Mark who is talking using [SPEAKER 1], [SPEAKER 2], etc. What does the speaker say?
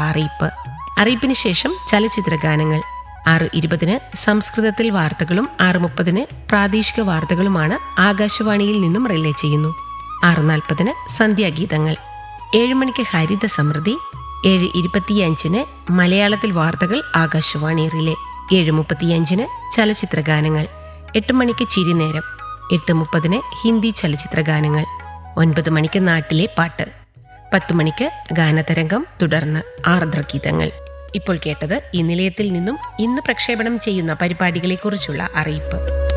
[SPEAKER 1] അറിയിപ്പ് അറിയിപ്പിന് ശേഷം ചലച്ചിത്ര ഗാനങ്ങൾ ആറ് ഇരുപതിന് സംസ്കൃതത്തിൽ വാർത്തകളും ആറ് മുപ്പതിന് പ്രാദേശിക വാർത്തകളുമാണ് ആകാശവാണിയിൽ നിന്നും റിലേ ചെയ്യുന്നു ആറ് നാൽപ്പതിന് സന്ധ്യാഗീതങ്ങൾ ഏഴ് മണിക്ക് ഹരിത സമൃദ്ധി ഏഴ് ഇരുപത്തിയഞ്ചിന് മലയാളത്തിൽ വാർത്തകൾ ആകാശവാണി റിലേ ഏഴ് മുപ്പത്തിയഞ്ചിന് ചലച്ചിത്ര ഗാനങ്ങൾ എട്ട് മണിക്ക് ചിരിനേരം എട്ട് മുപ്പതിന് ഹിന്ദി ചലച്ചിത്ര ഗാനങ്ങൾ ഒൻപത് മണിക്ക് നാട്ടിലെ പാട്ട് പത്ത് മണിക്ക് ഗാനതരംഗം തുടർന്ന് ആർദ്രഗീതങ്ങൾ ഇപ്പോൾ കേട്ടത് ഈ നിലയത്തിൽ നിന്നും ഇന്ന് പ്രക്ഷേപണം ചെയ്യുന്ന പരിപാടികളെക്കുറിച്ചുള്ള അറിയിപ്പ്